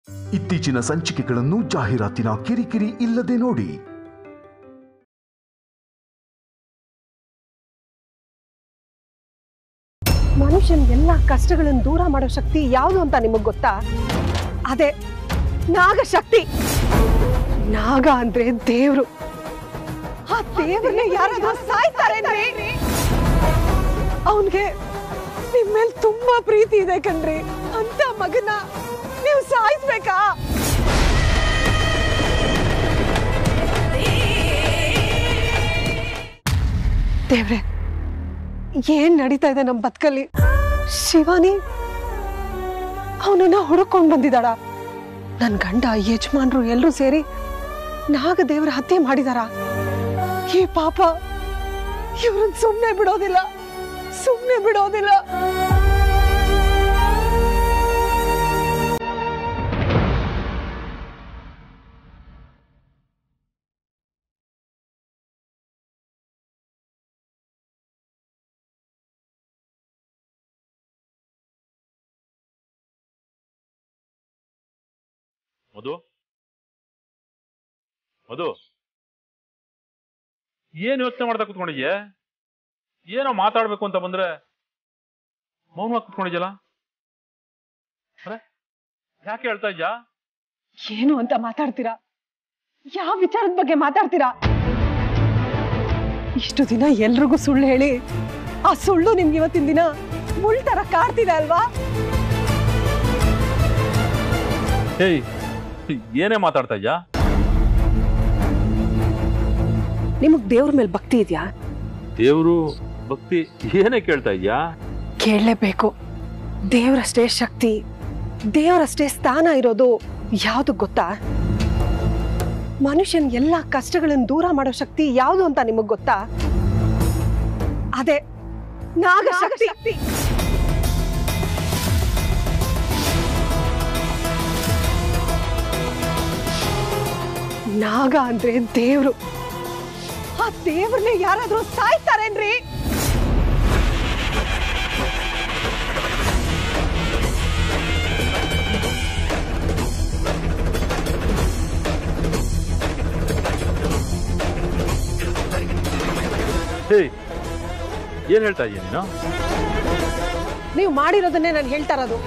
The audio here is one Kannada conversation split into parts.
ಇತ್ತೀಚಿನ ಸಂಚಿಕೆಗಳನ್ನು ಜಾಹೀರಾತಿನ ಕಿರಿಕಿರಿ ಇಲ್ಲದೆ ನೋಡಿ ಮನುಷ್ಯನ ಎಲ್ಲ ಕಷ್ಟಗಳನ್ನು ದೂರ ಮಾಡೋ ಶಕ್ತಿ ಯಾವುದು ಅಂತ ನಿಮಗ್ ಗೊತ್ತಾ ಅದೇ ನಾಗ ಶಕ್ತಿ ನಾಗ ಅಂದ್ರೆ ದೇವ್ರು ಆ ದೇವ್ರನ್ನ ಯಾರಾದ್ರೂ ಸಾಯ್ತಾರೇನ್ರಿ ಅವನ್ಗೆ ನಿಮ್ ಮೇಲೆ ತುಂಬಾ ಪ್ರೀತಿ ಇದೆ ಕಣ್ರಿ ಅಂತ ಮಗನ ನೀವು ಸಾಯಿಸ್ಬೇಕಾ ದೇವ್ರೆ ಏನ್ ನಡೀತಾ ಇದೆ ನಮ್ ಬದುಕಲ್ಲಿ ಶಿವಾನಿ ಅವನನ್ನ ಹುಡುಕೊಂಡ್ ಬಂದಿದ್ದಾಳ ನನ್ ಗಂಡ ಯಜಮಾನ್ರು ಎಲ್ರೂ ಸೇರಿ ನಾಗ ದೇವರ ಹತ್ಯೆ ಮಾಡಿದಾರ ಈ ಪಾಪ ಇವ್ರನ್ ಸುಮ್ನೆ ಬಿಡೋದಿಲ್ಲ ಸುಮ್ನೆ ಬಿಡೋದಿಲ್ಲ ಮಧು ಮಧು ಏನ್ ಯೋಚನೆ ಮಾಡ್ತಾ ಕುತ್ಕೊಂಡಿದ್ಯೆ ಏನೋ ಮಾತಾಡ್ಬೇಕು ಅಂತ ಬಂದ್ರೆ ಮೌನವಾಗಿ ಕುತ್ಕೊಂಡಿದ್ಯಲ್ಲ ಅರೆ ಯಾಕೆ ಹೇಳ್ತಾ ಇದ್ಯಾ ಏನು ಅಂತ ಮಾತಾಡ್ತೀರಾ ಯಾವ ವಿಚಾರದ ಬಗ್ಗೆ ಮಾತಾಡ್ತೀರಾ ಇಷ್ಟು ದಿನ ಎಲ್ರಿಗೂ ಸುಳ್ಳು ಹೇಳಿ ಆ ಸುಳ್ಳು ನಿಮ್ಗೆ ಇವತ್ತಿನ ದಿನ ಮುಳ್ ತರ ಕಾಡ್ತಿದೆ ಅಲ್ವಾ ಹೇಯ್ ಏನೇ ಮಾತಾಡ್ತಾ ಇದ್ಯಾ ನಿಮಗ್ ದೇವ್ರ ಮೇಲೆ ಭಕ್ತಿ ಇದೆಯಾ ದೇವ್ರು ಭಕ್ತಿ ಏನೇ ಕೇಳ್ತಾ ಇದ್ಯಾ ಕೇಳಲೇಬೇಕು ದೇವರಷ್ಟೇ ಶಕ್ತಿ ದೇವರಷ್ಟೇ ಸ್ಥಾನ ಇರೋದು ಯಾವುದು ಗೊತ್ತಾ ಮನುಷ್ಯನ್ ಎಲ್ಲಾ ಕಷ್ಟಗಳನ್ನು ದೂರ ಮಾಡೋ ಶಕ್ತಿ ಯಾವುದು ಅಂತ ನಿಮಗ್ ಗೊತ್ತಾ ಅದೇ ನಾಗ ಶಕ್ತಿ ನಾಗ ಅಂದ್ರೆ ದೇವ್ರು ಆ ದೇವ್ರನ್ನ ಯಾರಾದ್ರೂ ಸಾಯ್ತಾರೇನ್ರಿ ಹೇಯ್ ಏನ್ ಹೇಳ್ತಾ ಇದೀಯ ನೀನು ನೀವು ಮಾಡಿರೋದನ್ನೇ ನಾನು ಹೇಳ್ತಾ ಇರೋದು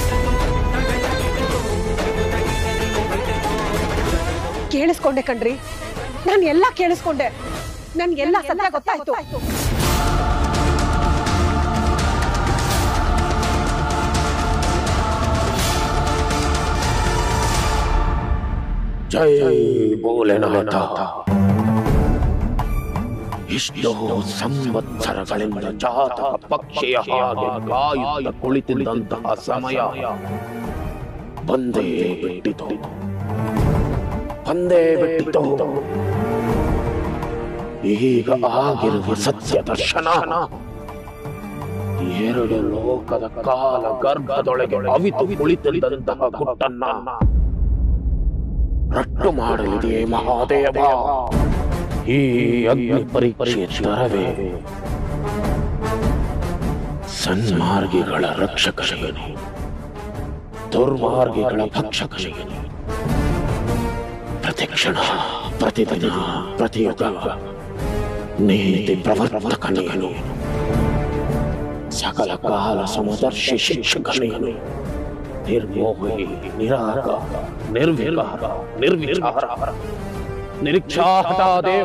ಕೇಳಿಸ್ಕೊಂಡೆ ಕಣ್ರಿ ನಾನು ಎಲ್ಲ ಕೇಳಿಸ್ಕೊಂಡೆ ನನ್ಗೆಲ್ಲ ಸತ್ಯ ಗೊತ್ತಾಯ್ತು ಜೈ ಭೋಲೆನಾಥ ಎಷ್ಟೋ ಸಂವತ್ಸರಗಳಿಂದ ಜಾತಕ ಪಕ್ಷಿಯ ಹಾಗೆ ಕಾಯುತ್ತ ಕುಳಿತಿದ್ದಂತಹ ಸಮಯ ಬಂದೇ ಬಿಟ್ಟಿತು ಬಂದೇ ಬಿಟ್ಟಿತು ಈಗ ಆಗಿರುವ ಸತ್ಯ ದರ್ಶನ ಎರಡು ಲೋಕದ ಕಾಲ ಗರ್ಭದೊಳಗೆ ಅವಿತು ಕುಳಿತಿದ್ದಂತಹ ಗುಟ್ಟನ್ನ ರಟ್ಟು ಮಾಡಲಿದೆ ಮಹಾದೇವ ಈ ಅಗ್ನಿ ಪರೀಕ್ಷೆ ತರವೇ ಸನ್ಮಾರ್ಗಿಗಳ ರಕ್ಷಕನಿಗೆ ದುರ್ಮಾರ್ಗಿಗಳ ಭಕ್ಷಕನಿಗೆ ಪ್ರತಿಕ್ಷಣ ಪ್ರತಿದಿನ ಪ್ರತಿಯುಗ ನೀತಿ ಪ್ರವರ್ತಕನಿಗನು ಸಕಲ ಕಾಲ ಸಮದರ್ಶಿ ಶಿಕ್ಷಕನಿಗನು ನಿರ್ಮೋಹಿ ನಿರಾಗ ನಿರ್ವಿಕಾರ ನಿರ್ವಿಚಾರ ನಿರೀಕ್ಷಾಹತ ದೇವ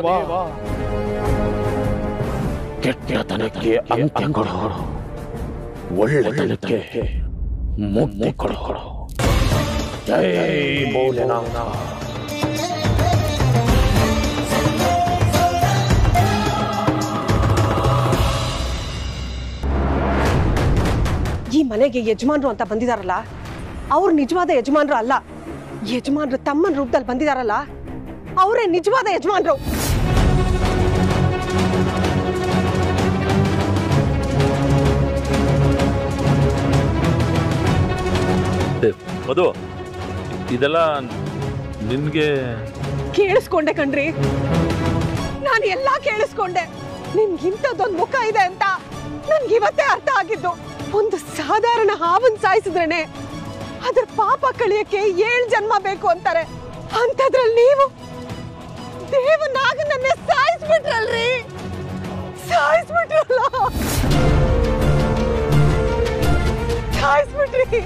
ಕೆಟ್ಟತನಕ್ಕೆ ಅಂತ್ಯ ಕೊಡು ಒಳ್ಳೆತನಕ್ಕೆ ಮುಕ್ತಿ ಕೊಡು ಜೈ ಭೋಲೆನಾಥ ಈ ಮನೆಗೆ ಯಜಮಾನ್ರು ಅಂತ ಬಂದಿದಾರಲ್ಲ ಅವ್ರು ನಿಜವಾದ ಯಜಮಾನ್ರು ಅಲ್ಲ ಯಜಮಾನ್ರು ತಮ್ಮನ ರೂಪದಲ್ಲಿ ಬಂದಿದಾರಲ್ಲ ಅವರೇ ನಿಜವಾದ ಯಜಮಾನ್ರು ಏ, ಮಧು ಇದೆಲ್ಲ ನಿನ್ಗೆ ಕೇಳಿಸ್ಕೊಂಡೆ ಕಣ್ರಿ ನಾನು ಎಲ್ಲಾ ಕೇಳಿಸ್ಕೊಂಡೆ ನಿಮ್ಗೆ ಇಂಥದ್ದೊಂದು ಮುಖ ಇದೆ ಅಂತ ನನ್ಗೆ ಇವತ್ತೇ ಅರ್ಥ ಆಗಿದ್ದು ಒಂದು ಸಾಧಾರಣ ಹಾವನ್ ಸಾಯಿಸಿದ್ರೇನೆ ಅದ್ರ ಪಾಪ ಕಳಿಯಕ್ಕೆ ಏಳ್ ಜನ್ಮ ಬೇಕು ಅಂತಾರೆ ಅಂತದ್ರಲ್ಲಿ ನೀವು ದೇವನಾಗನನ್ನೇ ಸಾಯಿಸ್ಬಿಟ್ರಲ್ರಿ ಸಾಯಿಸ್ಬಿಟ್ರಲ್ಲ ಸಾಯಿಸ್ಬಿಟ್ರಿ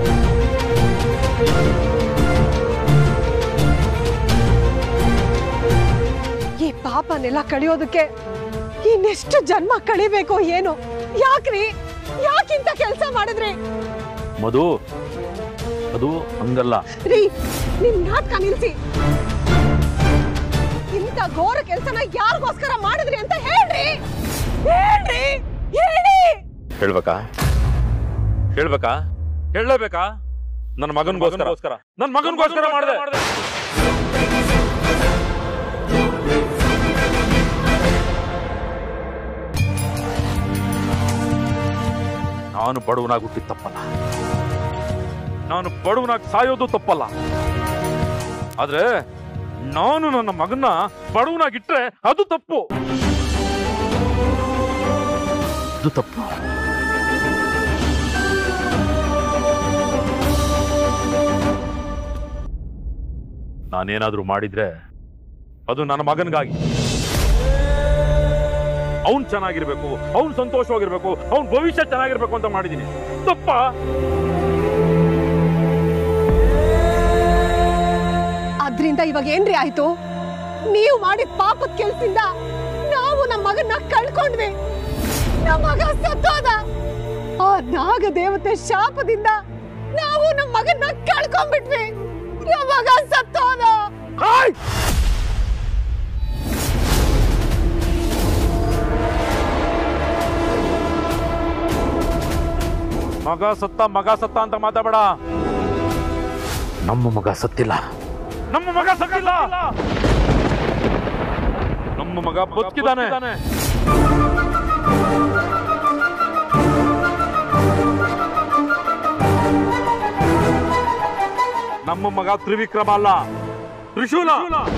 ಈ ಪಾಪನೆಲ್ಲ ಕಳಿಯೋದಕ್ಕೆ ಇನ್ನೆಷ್ಟು ಜನ್ಮ ಕಳಿಬೇಕು ಏನು ಯಾಕ್ರಿ ಯಾಕಿಂತ ಕೆಲಸ ಮಾಡಿದ್ರಿ ಮಧು ಅದು ಹಂಗಲ್ಲ ರೀ ನಿಮ್ ನಾಟಕ ನಿಲ್ಸಿ ಇಂಥ ಘೋರ ಕೆಲಸನ ಯಾರಿಗೋಸ್ಕರ ಮಾಡಿದ್ರಿ ಅಂತ ಹೇಳ್ರಿ ಹೇಳ್ರಿ ಹೇಳಿ ಹೇಳ್ಬೇಕಾ ಹೇಳ್ಬೇಕಾ ಹೇಳಲೇಬೇಕಾ ನನ್ನ ಮಗನ್ಗೋಸ್ಕರ ನನ್ನ ಮಗನ್ಗೋಸ್ಕರ ಮಾಡಿದೆ ನಾನು ಬಡವನಾಗಿ ಹುಟ್ಟಿದ ತಪ್ಪಲ್ಲ ನಾನು ಬಡವನಾಗಿ ಸಾಯೋದು ತಪ್ಪಲ್ಲ ಆದ್ರೆ ನಾನು ನನ್ನ ಮಗನ್ನ ಬಡವನಾಗಿಟ್ರೆ ಅದು ತಪ್ಪು ಅದು ತಪ್ಪು ನಾನೇನಾದ್ರೂ ಮಾಡಿದ್ರೆ ಅದು ನನ್ನ ಮಗನಿಗಾಗಿ ಅವನ್ ಚೆನ್ನಾಗಿರ್ಬೇಕು ಅವನ್ ಸಂತೋಷವಾಗಿರ್ಬೇಕು ಅವನ್ ಭವಿಷ್ಯ ಚೆನ್ನಾಗಿರ್ಬೇಕು ಅಂತ ಮಾಡಿದೀನಿ ತಪ್ಪ ಅದ್ರಿಂದ ಇವಾಗ ಏನ್ರಿ ಆಯ್ತು ನೀವು ಮಾಡಿದ ಪಾಪದ ಕೆಲ್ಸದಿಂದ ನಾವು ನಮ್ಮ ಮಗನ್ನ ಕಳ್ಕೊಂಡ್ವಿ ನಮ್ಮ ಮಗ ಸತ್ತೋದ ಆ ನಾಗ ದೇವತೆ ಶಾಪದಿಂದ ನಾವು ನಮ್ಮ ಮಗನ್ನ ಕಳ್ಕೊಂಡ್ಬಿಟ್ವಿ ನಮ್ಮ ಮಗ ಸತ್ತೋದ ಆಯ್! ಮಗ ಸತ್ತ ಮಗ ಸತ್ತ ಅಂತ ಮಾತಾಡಬೇಡ ನಮ್ಮ ಮಗ ಸತ್ತಿಲ್ಲ ನಮ್ಮ ಮಗ ಸತ್ತಿಲ್ಲ ನಮ್ಮ ಮಗ ಬದುಕಿದಾನೆ ನಮ್ಮ ಮಗ ತ್ರಿವಿಕ್ರಮ ಅಲ್ಲ ತ್ರಿಶೂಲ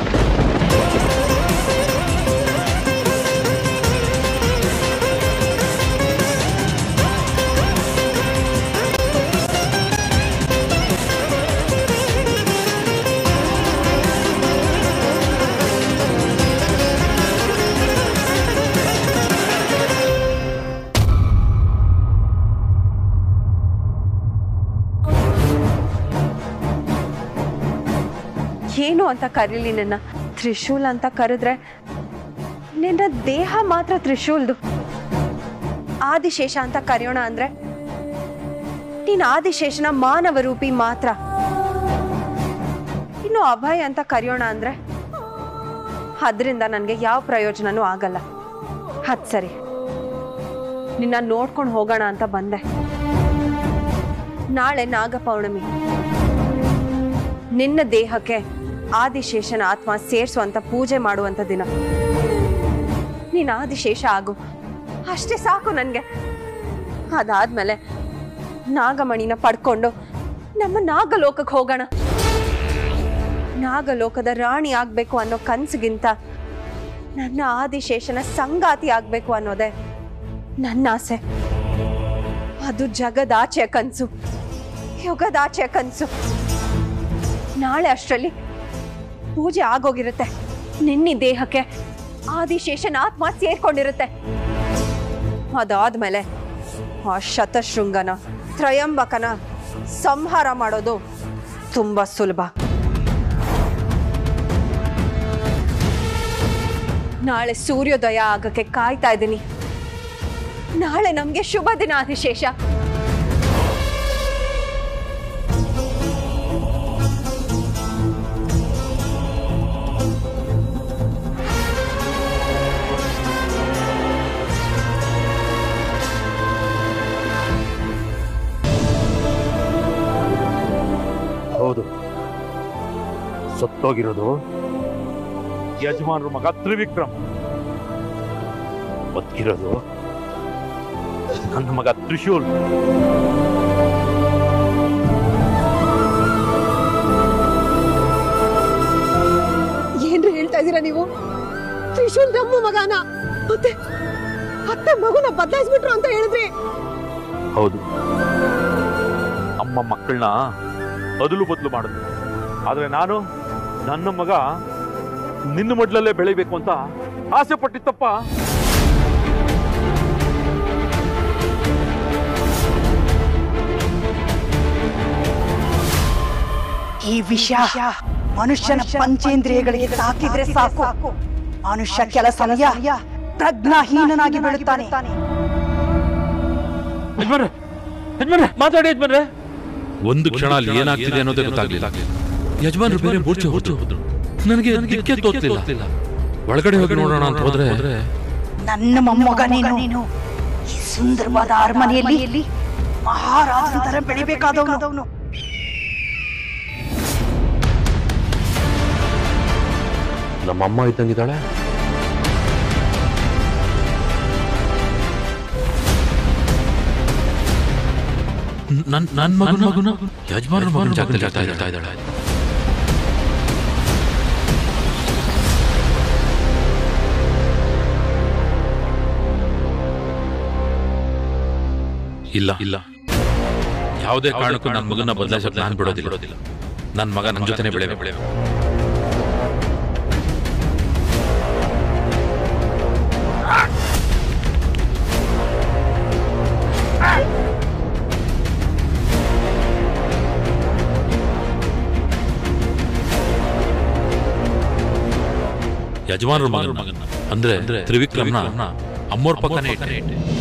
ಏನು ಅಂತ ಕರೀಲಿ ನಿನ್ನ ತ್ರಿಶೂಲ್ ಅಂತ ಕರೆದ್ರೆ ನಿನ್ನ ದೇಹ ಮಾತ್ರ ತ್ರಿಶೂಲ್ದು ಆದಿಶೇಷ ಅಂತ ಕರೆಯೋಣ ಅಂದ್ರೆ ನೀನು ಆದಿಶೇಷನ ಮಾನವ ರೂಪಿ ಮಾತ್ರ ಇನ್ನು ಅಭಯ ಅಂತ ಕರೆಯೋಣ ಅಂದ್ರೆ ಅದರಿಂದ ನನಗೆ ಯಾವ ಪ್ರಯೋಜನನೂ ಆಗಲ್ಲ ಹತ್ ಸರಿ ನಿನ್ನ ನೋಡ್ಕೊಂಡು ಹೋಗೋಣ ಅಂತ ಬಂದೆ ನಾಳೆ ನಾಗ ಪೌರ್ಣಮಿ ನಿನ್ನ ದೇಹಕ್ಕೆ ಆದಿಶೇಷನ ಆತ್ಮ ಸೇರಿಸುವಂತ ಪೂಜೆ ಮಾಡುವಂತ ದಿನ ನೀನು ಆದಿಶೇಷ ಆಗು ಅಷ್ಟೇ ಸಾಕು ನನಗೆ ಅದಾದ್ಮೇಲೆ ನಾಗಮಣಿನ ಪಡ್ಕೊಂಡು ನಮ್ಮ ನಾಗಲೋಕಕ್ಕೆ ಹೋಗೋಣ ನಾಗಲೋಕದ ರಾಣಿ ಆಗ್ಬೇಕು ಅನ್ನೋ ಕನ್ಸಿಗಿಂತ ನನ್ನ ಆದಿಶೇಷನ ಸಂಗಾತಿ ಆಗ್ಬೇಕು ಅನ್ನೋದೇ ನನ್ನ ಆಸೆ ಅದು ಜಗದಾಚೆ ಕನ್ಸು ಯುಗದಾಚೆ ಕನ್ಸು ನಾಳೆ ಅಷ್ಟರಲ್ಲಿ ಪೂಜೆ ಆಗೋಗಿರುತ್ತೆ ನಿನ್ನಿ ದೇಹಕ್ಕೆ ಆದಿಶೇಷನ ಆತ್ಮ ಸೇರ್ಕೊಂಡಿರುತ್ತೆ ಅದಾದ್ಮೇಲೆ ಆ ಶತಶೃಂಗನ ತ್ರಯಂಬಕನ ಸಂಹಾರ ಮಾಡೋದು ತುಂಬಾ ಸುಲಭ ನಾಳೆ ಸೂರ್ಯೋದಯ ಆಗಕ್ಕೆ ಕಾಯ್ತಾ ಇದ್ದೀನಿ ನಾಳೆ ನಮ್ಗೆ ಶುಭ ದಿನ ಆದಿಶೇಷ ಹೌದು ಸತ್ತೋಗಿರೋದು ಯಜಮಾನ್ರ ಮಗ ತ್ರಿವಿಕ್ರಮ್ ಬದುಕಿರೋದು ನನ್ನ ಮಗ ತ್ರಿಶೂಲ್ ಏನ್ರಿ ಹೇಳ್ತಾ ಇದ್ದೀರಾ ನೀವು ತ್ರಿಶೂಲ್ ನಮ್ಮ ಮಗನ ಮತ್ತೆ ಅತ್ತೆ ಮಗುನ ಬದಲಾಯಿಸ್ಬಿಟ್ರು ಅಂತ ಹೇಳಿದ್ರಿ ಹೌದು ಅಮ್ಮ ಮಕ್ಕಳನ್ನ ಅದಲು ಬದಲು ಮಾಡಿದ್ರು ಆದ್ರೆ ನಾನು ನನ್ನ ಮಗ ನಿನ್ನ ಮಡ್ಲಲ್ಲೇ ಬೆಳಿಬೇಕು ಅಂತ ಆಸೆ ಪಟ್ಟಿತ್ತಪ್ಪ ಈ ವಿಷ ಮನುಷ್ಯನ ಪಂಚೇಂದ್ರಿಯಗಳಿಗೆ ತಾಕಿದ್ರೆ ಸಾಕು ಮನುಷ್ಯ ಕೆಲ ಸಮಯ ಪ್ರಜ್ಞಾಹೀನನಾಗಿ ಬೀಳುತ್ತಾನೆ ಯಜಮಾನ್ರೆ ಯಜಮಾನ್ರೆ ಮಾತಾಡಿ ಯಜಮಾನ್ರೆ ಒಂದು ಕ್ಷಣ ಅಲ್ಲಿ ಏನಾಗ್ತಿದೆ ಅನ್ನೋದೇ ಗೊತ್ತಾಗ್ಲಿಲ್ಲ ಯಜಮಾನ್ರು ಬೇರೆ ಮೂರ್ಛೆ ಹೋದ್ರು ನನಗೆ ದಿಕ್ಕೆ ತೋತ್ಲಿಲ್ಲ ಒಳಗಡೆ ಹೋಗಿ ನೋಡೋಣ ಅಂತ ಹೋದ್ರೆ ನನ್ನ ಮೊಮ್ಮಗ ನೀನು ಈ ಸುಂದರವಾದ ಅರಮನೆಯಲ್ಲಿ ಮಹಾರಾಜನ ತರ ಬೆಳಿಬೇಕಾದವನು ನಮ್ಮಮ್ಮ ಇದ್ದಂಗಿದ್ದಾಳೆ ನನ್ ನನ್ ಮಗನ ಮಗುನ ಯಜಮಾನ್ರ ಮಗನ ಜಾಗದಲ್ಲಿ ಆಗ್ತಾ ಇದ್ದಾಳೆ ಇದ್ದಾಳೆ ಇಲ್ಲ ಇಲ್ಲ ಯಾವುದೇ ಕಾರಣಕ್ಕೂ ನನ್ನ ಮಗನ ಬದಲಾಯಿಸಕ್ಕೆ ನಾನು ಬಿಡೋದಿಲ್ಲ ಬಿಡೋದಿಲ್ಲ ನನ್ನ ಮಗ ನನ್ನ ಜೊತೆನೆ ಬೆಳೆ ಬೆಳೆ ಯಜಮಾನರ ಮಗನ ಮಗನ ಅಂದ್ರೆ ತ್ರಿವಿಕ್ರಮ್ನ ಅಮ್ಮೋರ್ ಪಕ್ಕನೇ ಇಟ್ಟೆ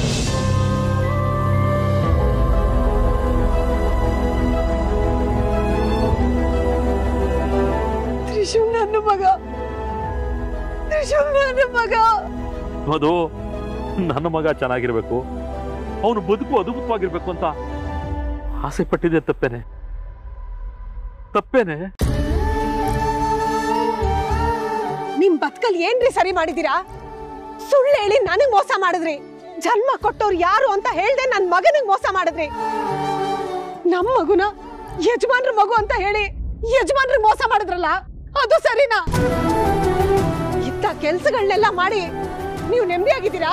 ತ್ರಿಶೂಲ್ ನನ್ನ ಮಗ ತ್ರಿಶೂಲ್ ನನ್ನ ಮಗ ಅದು ನನ್ನ ಮಗ ಚೆನ್ನಾಗಿರ್ಬೇಕು ಅವನು ಬದುಕು ಅದ್ಭುತವಾಗಿರ್ಬೇಕು ಅಂತ ಆಸೆ ಪಟ್ಟಿದೆ ತಪ್ಪೇನೆ ತಪ್ಪೇನೆ ನಿಮ್ ಬದುಕಲ್ ಏನ್ರಿ ಸರಿ ಮಾಡಿದೀರಾ ಸುಳ್ಳು ಹೇಳಿ ನನಗ್ ಮೋಸ ಮಾಡಿದ್ರಿ ಜನ್ಮ ಕೊಟ್ಟವ್ರು ಯಾರು ಅಂತ ಹೇಳ್ದೆ ನನ್ ಮಗನಿಗೆ ಮೋಸ ಮಾಡಿದ್ರಿ ನಮ್ ಮಗುನ ಯಜಮಾನ್ರ ಮಗು ಅಂತ ಹೇಳಿ ಯಜಮಾನ್ರಿಗೆ ಮೋಸ ಮಾಡಿದ್ರಲ್ಲ ಅದು ಸರಿನಾ ಇತ್ತ ಕೆಲ್ಸಗಳನ್ನೆಲ್ಲ ಮಾಡಿ ನೀವು ನೆಮ್ಮದಿಯಾಗಿದ್ದೀರಾ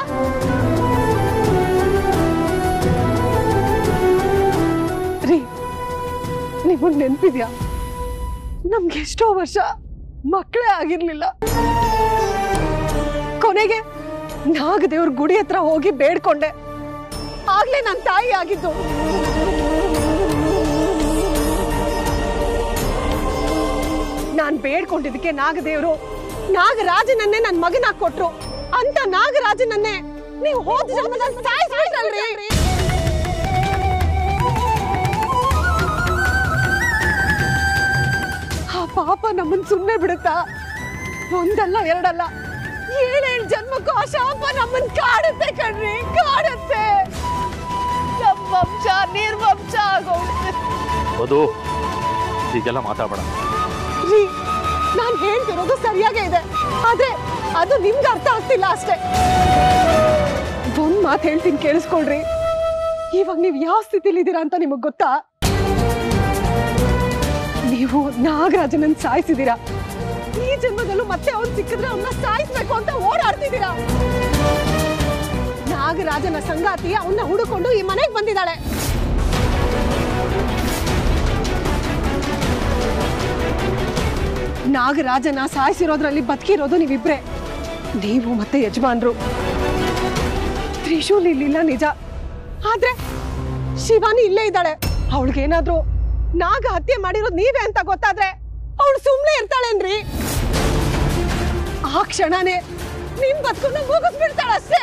ರೀ ನಿಮಗ್ ನೆನ್ಪಿದ್ಯಾ ನಮ್ಗೆ ಎಷ್ಟೋ ವರ್ಷ ಮಕ್ಕಳೇ ಆಗಿರ್ಲಿಲ್ಲ ಕೊನೆಗೆ ನಾಗದೇವ್ರ ಗುಡಿ ಹತ್ರ ಹೋಗಿ ಬೇಡ್ಕೊಂಡೆ ಆಗ್ಲೇ ನನ್ನ ತಾಯಿ ಆಗಿದ್ದು ನಾನ್ ಬೇಡ್ಕೊಂಡಿದ್ದಕ್ಕೆ ನಾಗದೇವ್ರು ನಾಗರಾಜನನ್ನೇ ನನ್ ಮಗನ ಕೊಟ್ರು ಅಂತ ನಾಗರಾಜನನ್ನೇ ನೀವು ಹೋದ ಜನ್ಮದಲ್ಲಿ ಸಾಯಿಸ್ಬಿಟ್ರಲ್ರಿ ಆ ಪಾಪ ನಮ್ಮನ್ ಸುಮ್ನೆ ಬಿಡುತ್ತಾ ಒಂದಲ್ಲ ಎರಡಲ್ಲ ಏಳೇಳು ಜನ್ಮಕ್ಕೂ ಆ ಶಾಪ ನಮ್ಮನ್ ಕಾಡುತ್ತೆ ಕಣ್ರಿ ಕಾಡುತ್ತೆ ನಮ್ ವಂಶ ನಿರ್ವಂಶ ಆಗೋಗುತ್ತೆ ಅದು ಹೀಗೆಲ್ಲ ಮಾತಾಡಬೇಡ ರೀ ನಾನ್ ಹೇಳ್ತಿರೋದು ಸರಿಯಾಗೇ ಇದೆ ಆದ್ರೆ ಅದು ನಿಮ್ಗೆ ಅರ್ಥ ಆಗ್ತಿಲ್ಲ ಅಷ್ಟೇ ಒಂದ್ ಮಾತು ಹೇಳ್ತೀನಿ ಕೇಳಿಸ್ಕೊಳ್ರಿ ಇವಾಗ ನೀವು ಯಾವ ಸ್ಥಿತಿಲಿ ಇದ್ದೀರಾ ಅಂತ ನಿಮಗ್ ಗೊತ್ತಾ ನೀವು ನಾಗರಾಜನನ್ ಸಾಯಿಸಿದೀರಾ ಈ ಜನ್ಮದಲ್ಲೂ ಮತ್ತೆ ಅವ್ನ್ ಸಿಕ್ಕಿದ್ರೆ ಅವನ್ನ ಸಾಯಿಸ್ಬೇಕು ಅಂತ ಓಡಾಡ್ತಿದ್ದೀರಾ ನಾಗರಾಜನ ಸಂಗಾತಿ ಅವನ್ನ ಹುಡುಕೊಂಡು ಈ ಮನೆಗೆ ಬಂದಿದ್ದಾಳೆ ನಾಗರಾಜನ ಸಾಯಿಸಿರೋದ್ರಲ್ಲಿ ಬದುಕಿರೋದು ನೀವಿಬ್ರೆ ನೀವು ಮತ್ತೆ ಯಜಮಾನ್ರು ತ್ರಿಶೂಲ್ ಇಲ್ಲಿಲ್ಲ ನಿಜ ಆದ್ರೆ ಶಿವಾನಿ ಇಲ್ಲೇ ಇದ್ದಾಳೆ ಅವಳಿಗೇನಾದ್ರೂ ನಾಗ ಹತ್ಯೆ ಮಾಡಿರೋದು ನೀವೇ ಅಂತ ಗೊತ್ತಾದ್ರೆ ಅವಳು ಸುಮ್ನೆ ಇರ್ತಾಳೇನ್ರಿ ಆ ಕ್ಷಣನೇ ನಿಮ್ ಬದುಕನ್ನ ಮುಗಿಸ್ಬಿಡ್ತಾಳ ಅಷ್ಟೇ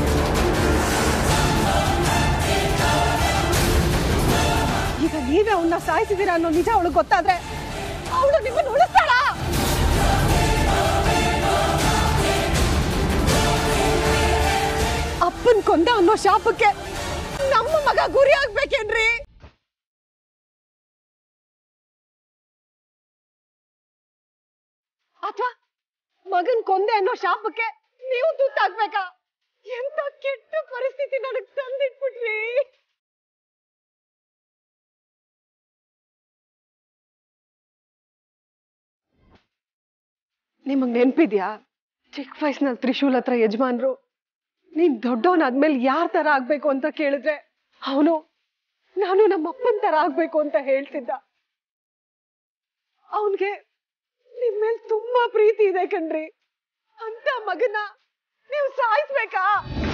ಈಗ ನೀವೇ ಅವನ್ನ ಸಾಯಿಸಿದೀರ ಅನ್ನೋ ನಿಜ ಅವಳು ಗೊತ್ತಾದ್ರೆ ಅವಳು ನಿಮ್ಮನ್ನ ಉಳಿಸ್ತಾಳ ಅಪ್ಪನ್ ಕೊಂದ ಅನ್ನೋ ಶಾಪಕ್ಕೆ ನಮ್ಮ ಮಗ ಗುರಿ ಆಗ್ಬೇಕೇನ್ರಿ ಅಥವಾ ಮಗನ್ ಕೊಂದೆ ಅನ್ನೋ ಶಾಪಕ್ಕೆ ನೀವು ತುತ್ತಾಗ್ಬೇಕಾ ಎಂತ ಕೆಟ್ಟ ಪರಿಸ್ಥಿತಿ ನನಗ್ ತಂದಿಟ್ಬಿಟ್ರಿ ನಿಮಗ್ ನೆನ್ಪಿದ್ಯಾ ಚಿಕ್ಕ ವಯಸ್ಸಿನಲ್ಲಿ ತ್ರಿಶೂಲ್ ಹತ್ರ ಯಜಮಾನ್ರು ನೀನ್ ದೊಡ್ಡವನಾದ್ಮೇಲೆ ಯಾರ್ ತರ ಆಗ್ಬೇಕು ಅಂತ ಕೇಳಿದ್ರೆ ಅವನು ನಾನು ನಮ್ಮ ಅಪ್ಪನ್ ತರ ಆಗ್ಬೇಕು ಅಂತ ಹೇಳ್ತಿದ್ದ ಅವನ್ಗೆ ನಿಮ್ಮೇಲ್ ತುಂಬಾ ಪ್ರೀತಿ ಇದೆ ಕಣ್ರಿ ಅಂತ ಮಗನ ನೀವು ಸಾಯಿಸ್ಬೇಕಾ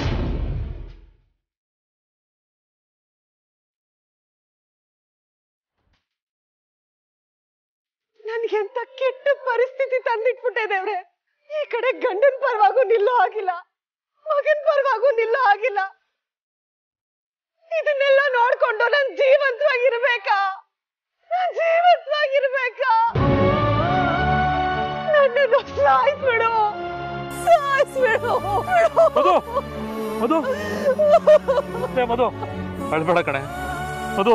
ನನ್ಗೆಂತ ಕೆಟ್ಟ ಪರಿಸ್ಥಿತಿ ತಂದಿಟ್ಬಿಟ್ಟೆ ದೇವ್ರೆ ಈ ಕಡೆ ಗಂಡನ್ ಪರವಾಗೂ ನಿಲ್ಲೋ ಆಗಿಲ್ಲ ಮಗನ್ ಪರವಾಗೂ ನಿಲ್ಲೋ ಆಗಿಲ್ಲ ಇದನ್ನೆಲ್ಲ ನೋಡ್ಕೊಂಡು ನಾನ್ ಜೀವಂತವಾಗಿರ್ಬೇಕಾ ನಾನ್ ಜೀವಂತವಾಗಿರ್ಬೇಕಾ ನನ್ನನ್ನು ಸಾಯಿಸ್ಬಿಡು ಸಾಯಿಸ್ಬಿಡು ಮಧು ಮಧು ಏ ಮಧು ಅಳ್ಬೇಡ ಕಣೆ ಮಧು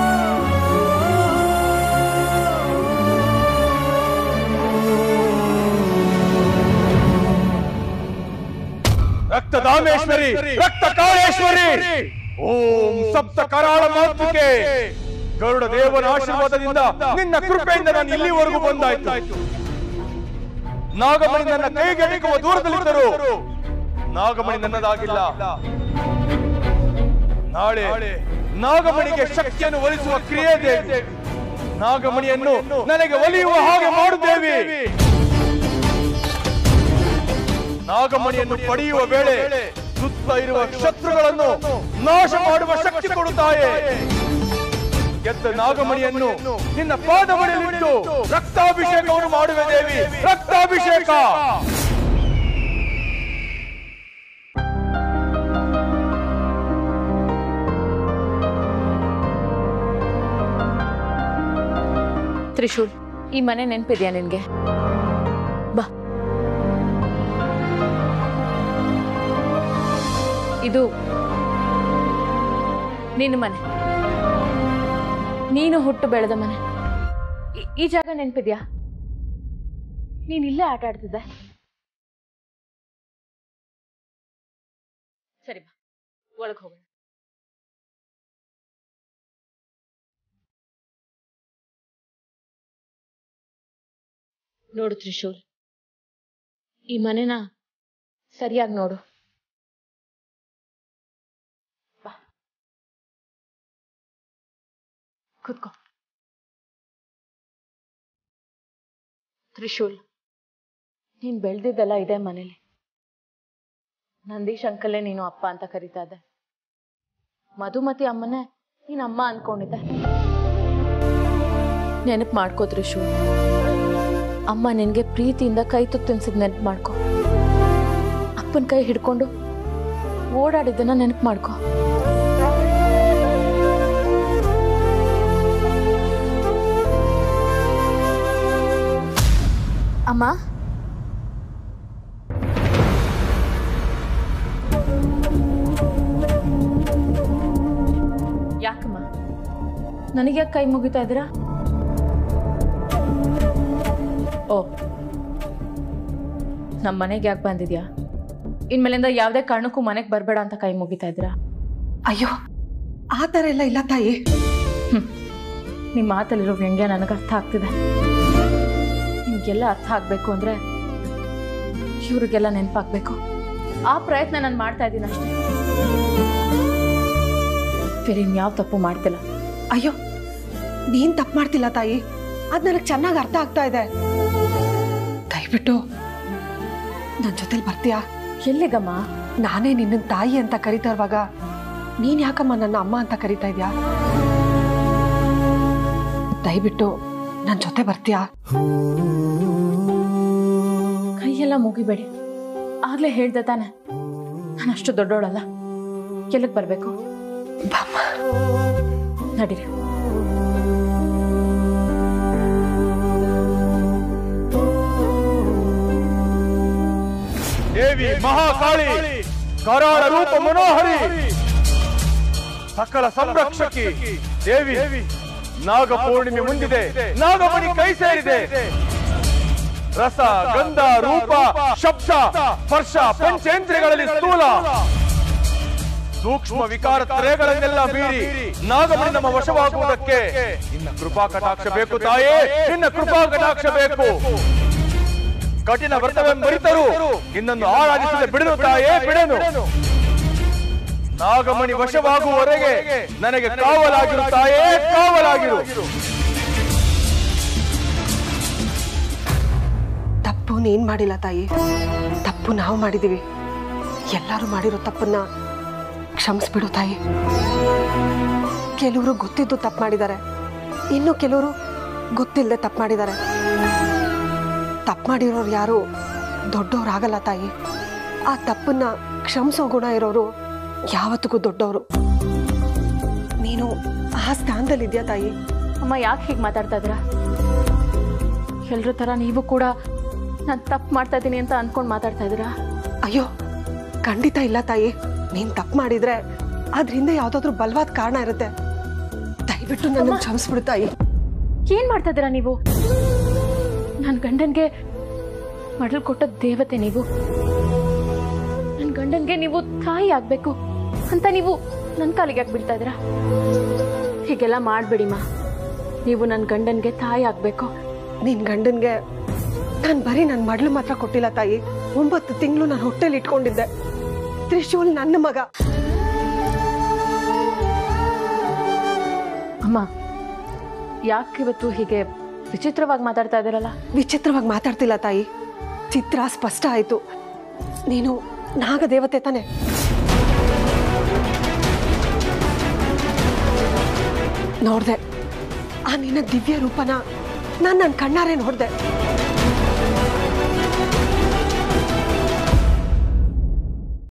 ರಕ್ತದಾಮೇಶ್ವರಿ ರಕ್ತ ಕಾಳೇಶ್ವರಿ ಓಂ ಸಪ್ತ ಕರಾಳ ಮಾತೃಕೆ ಗರುಡ ದೇವನ ಆಶೀರ್ವಾದದಿಂದ ನಿನ್ನ ಕೃಪೆಯಿಂದ ನಾನು ಇಲ್ಲಿವರೆಗೂ ಬಂದಾಯ್ತು ನಾಗಮಣಿ ನನ್ನ ಕೈಗೆಟಕುವ ದೂರದಲ್ಲಿದ್ದರು ನಾಗಮಣಿ ನನ್ನದಾಗಿಲ್ಲ ನಾಳೆ ನಾಗಮಣಿಗೆ ಶಕ್ತಿಯನ್ನು ಒಲಿಸುವ ಕ್ರಿಯೆ ದೇವಿ ನಾಗಮಣಿಯನ್ನು ನನಗೆ ಒಲಿಯುವ ಹಾಗೆ ಮಾಡುತ್ತೇವೆ ನಾಗಮಣಿಯನ್ನು ಪಡೆಯುವ ವೇಳೆ ಸುತ್ತ ಇರುವ ಶತ್ರುಗಳನ್ನು ನಾಶ ಮಾಡುವ ಶಕ್ತಿ ಕೊಡುತ್ತಾಯೆ ಗೆದ್ದ ನಾಗಮಣಿಯನ್ನು ನಿನ್ನ ಪಾದಮಣಿಯಲ್ಲಿಟ್ಟು ರಕ್ತಾಭಿಷೇಕವನ್ನು ಮಾಡುವೆ ದೇವಿ ರಕ್ತಾಭಿಷೇಕ ತ್ರಿಶೂಲ್ ಈ ಮನೆ ನೆನ್ಪಿದ್ಯಾ ನಿನ್ಗೆ ಬಾ ಇದು ನಿನ್ನ ಮನೆ ನೀನು ಹುಟ್ಟು ಬೆಳೆದ ಮನೆ ಈ- ಈ ಜಾಗ ನೆನ್ಪಿದ್ಯಾ ನೀನ್ ಇಲ್ಲೇ ಆಟ ಆಡ್ತಿದ್ದೆ ಸರಿ ಬಾ ಒಳಗೆ ಹೋಗೋಣ ನೋಡು ತ್ರಿಶೂಲ್ ಈ ಮನೆನ ಸರಿಯಾಗಿ ನೋಡು ಬಾ. ಕೂತ್ಕೋ ತ್ರಿಶೂಲ್ ನೀನ್ ಬೆಳೆದಿದ್ದೆಲ್ಲ ಇದೆ ಮನೇಲಿ ನಂದೀಶ್ ಅಂಕಲೇ ನೀನು ಅಪ್ಪ ಅಂತ ಕರಿತಾ ಇದ್ದೆ ಮಧುಮತಿ ಅಮ್ಮನೇ ನೀನ್ ಅಮ್ಮ ಅನ್ಕೊಂಡಿದ್ದೆ ನೆನಪು ಮಾಡ್ಕೋ ತ್ರಿಶೂಲ್ ಅಮ್ಮ ನಿನಗೆ ಪ್ರೀತಿಯಿಂದ ಕೈ ತುತ್ತು ತಿನ್ಸಿದ್ ನೆನಪು ಮಾಡ್ಕೊ ಅಪ್ಪನ ಕೈ ಹಿಡ್ಕೊಂಡು ಓಡಾಡಿದ್ದನ್ನ ನೆನಪು ಮಾಡ್ಕೊ ಅಮ್ಮ ಯಾಕಮ್ಮ ನನಗೆ ಯಾಕೆ ಕೈ ಮುಗಿತಾ ಇದ್ದೀರಾ ಓ ನಮ್ಮ ಮನೆಗೆ ಯಾಕೆ ಬಂದಿದ್ಯಾ ಇನ್ಮೇಲಿಂದ ಯಾವುದೇ ಕಾರಣಕ್ಕೂ ಮನೆಗೆ ಬರಬೇಡ ಅಂತ ಕೈ ಮುಗಿತಾ ಇದ್ದೀರಾ ಅಯ್ಯೋ ಆ ಥರ ಎಲ್ಲ ಇಲ್ಲ ತಾಯಿ ನಿಮ್ಮ ಮಾತಲ್ಲಿರೋ ವ್ಯಂಗ್ಯ ನನಗೆ ಅರ್ಥ ಆಗ್ತಿದೆ ನಿಮಗೆಲ್ಲ ಅರ್ಥ ಆಗಬೇಕು ಅಂದರೆ ಇವ್ರಿಗೆಲ್ಲ ನೆನಪಾಗಬೇಕು ಆ ಪ್ರಯತ್ನ ನಾನು ಮಾಡ್ತಾ ಇದ್ದೀನಿ ಅಷ್ಟೇ ಬೇರೆ ಇನ್ಯಾವ ತಪ್ಪು ಮಾಡ್ತಿಲ್ಲ ಅಯ್ಯೋ ನೀನ್ ತಪ್ಪು ಮಾಡ್ತಿಲ್ಲ ತಾಯಿ ಅದ್ ನನಗೆ ಚೆನ್ನಾಗಿ ಅರ್ಥ ಆಗ್ತಾ ಇದೆ ದಯವಿಟ್ಟು ನನ್ನ ಜೊತೆಲಿ ಬರ್ತೀಯಾ ಎಲ್ಲಿಗಮ್ಮ ನಾನೇ ನಿನ್ನ ತಾಯಿ ಅಂತ ಕರಿತಾ ಇರುವಾಗ ನೀನ್ ಯಾಕಮ್ಮ ನನ್ನ ಅಮ್ಮ ಅಂತ ಕರಿತಾ ಇದ್ಯಾ ದಯವಿಟ್ಟು ನನ್ನ ಜೊತೆ ಬರ್ತೀಯಾ ಕೈಯೆಲ್ಲ ಮುಗಿಬೇಡಿ ಆಗ್ಲೇ ಹೇಳ್ದೆ ತಾನೆ ನಾನು ಅಷ್ಟು ದೊಡ್ಡೋಳಲ್ಲ ಎಲ್ಲಿಗೆ ಬರಬೇಕು ಬಾಮ್ಮ ನಡೀರಿ ದೇವಿ ಮಹಾಕಾಳಿ ಕರಾಳ ರೂಪ ಮನೋಹರಿ ಸಕಲ ಸಂರಕ್ಷಕಿ ದೇವಿ ನಾಗ ಪೂರ್ಣಿಮೆ ಮುಂದಿದೆ ನಾಗಮಣಿ ಕೈ ಸೇರಿದೆ ರಸ ಗಂಧ ರೂಪ ಶಬ್ದ ಸ್ಪರ್ಶ ಪಂಚೇಂದ್ರಿಯಗಳಲ್ಲಿ ಸ್ಥೂಲ ಸೂಕ್ಷ್ಮ ವಿಕಾರ ತ್ರಯಗಳನ್ನೆಲ್ಲ ಮೀರಿ ನಾಗಮಣಿ ನಮ್ಮ ವಶವಾಗುವುದಕ್ಕೆ ನಿನ್ನ ಕೃಪಾ ಕಟಾಕ್ಷ ಬೇಕು ತಾಯೇ ನಿನ್ನ ಕೃಪಾ ಕಟಾಕ್ಷ ಬೇಕು ಕಠಿಣ ವ್ರತವೆಂಬರಿತರು ನಿನ್ನನ್ನು ಆರಾಧಿಸದೆ ಬಿಡನು ತಾಯೇ ಬಿಡನು ನಾಗಮಣಿ ವಶವಾಗುವವರೆಗೆ ನನಗೆ ಕಾವಲಾಗಿರು ತಾಯೇ ಕಾವಲಾಗಿರು ಅವನೇನ್ ಮಾಡಿಲ್ಲ ತಾಯಿ ತಪ್ಪು ನಾವು ಮಾಡಿದೀವಿ ಎಲ್ಲರೂ ಮಾಡಿರೋ ತಪ್ಪನ್ನ ಕ್ಷಮಿಸ್ಬಿಡು ತಾಯಿ ಕೆಲವರು ಗೊತ್ತಿದ್ದು ತಪ್ಪು ಮಾಡಿದ್ದಾರೆ ಇನ್ನು ಕೆಲವರು ಗೊತ್ತಿಲ್ಲದೆ ತಪ್ಪು ಮಾಡಿದ್ದಾರೆ ತಪ್ಪು ಮಾಡಿರೋರು ಯಾರು ದೊಡ್ಡವ್ರಾಗಲ್ಲ ತಾಯಿ ಆ ತಪ್ಪನ್ನ ಕ್ಷಮಿಸೋ ಗುಣ ಇರೋರು ಯಾವತ್ತಿಗೂ ದೊಡ್ಡವರು ನೀನು ಆ ಸ್ಥಾನದಲ್ಲಿದ್ಯಾ ತಾಯಿ ಅಮ್ಮ ಯಾಕೆ ಹೀಗೆ ಮಾತಾಡ್ತಾ ಇದ್ದೀರಾ ಎಲ್ರ ಥರ ನೀವು ಕೂಡ ನಾನು ತಪ್ಪು ಮಾಡ್ತಾ ಇದ್ದೀನಿ ಅಂತ ಅಂದ್ಕೊಂಡು ಮಾತಾಡ್ತಾ ಇದ್ದೀರಾ ಅಯ್ಯೋ ಖಂಡಿತ ಇಲ್ಲ ತಾಯಿ ನೀನ್ ತಪ್ಪು ಮಾಡಿದ್ರೆ ಅದ್ರಿಂದ ಯಾವ್ದಾದ್ರು ಬಲವಾದ ಕಾರಣ ಇರುತ್ತೆ ದಯವಿಟ್ಟು ನನ್ನ ಕ್ಷಮಿಸ್ಬಿಡು ತಾಯಿ ಏನು ಮಾಡ್ತಾ ಇದ್ದೀರಾ ನೀವು ನನ್ನ ಗಂಡನಿಗೆ ಮಡಲ್ ಕೊಟ್ಟ ದೇವತೆ ನೀವು ನನ್ನ ಗಂಡನಿಗೆ ನೀವು ತಾಯಿ ಆಗಬೇಕು ಅಂತ ನೀವು ನನ್ನ ಕಾಲಿಗೆ ಯಾಕೆ ಬಿಡ್ತಾ ಇದ್ದೀರಾ ಹೀಗೆಲ್ಲ ಮಾಡಬೇಡಿಮ್ಮ ನೀವು ನನ್ನ ಗಂಡನಿಗೆ ತಾಯಿ ಆಗಬೇಕು ನಿನ್ ಗಂಡನ್ಗೆ ನಾನ್ ಬರೀ ನನ್ ಮಡ್ಲು ಮಾತ್ರ ಕೊಟ್ಟಿಲ್ಲ ತಾಯಿ ಒಂಬತ್ತು ತಿಂಗಳು ನಾನು ಹೊಟ್ಟೆಲಿ ಇಟ್ಕೊಂಡಿದ್ದೆ ತ್ರಿಶೂಲ್ ನನ್ನ ಮಗ ಅಮ್ಮ ಯಾಕೆ ಇವತ್ತು ಹೀಗೆ ವಿಚಿತ್ರವಾಗಿ ಮಾತಾಡ್ತಾ ಇದ್ದೀರಲ್ಲ ವಿಚಿತ್ರವಾಗಿ ಮಾತಾಡ್ತಿಲ್ಲ ತಾಯಿ ಚಿತ್ರ ಸ್ಪಷ್ಟ ಆಯ್ತು ನೀನು ನಾಗದೇವತೆ ತಾನೆ ನೋಡ್ದೆ ಆ ನಿನ್ನ ದಿವ್ಯ ರೂಪನ ನಾನು ನನ್ನ ಕಣ್ಣಾರೆ ನೋಡ್ದೆ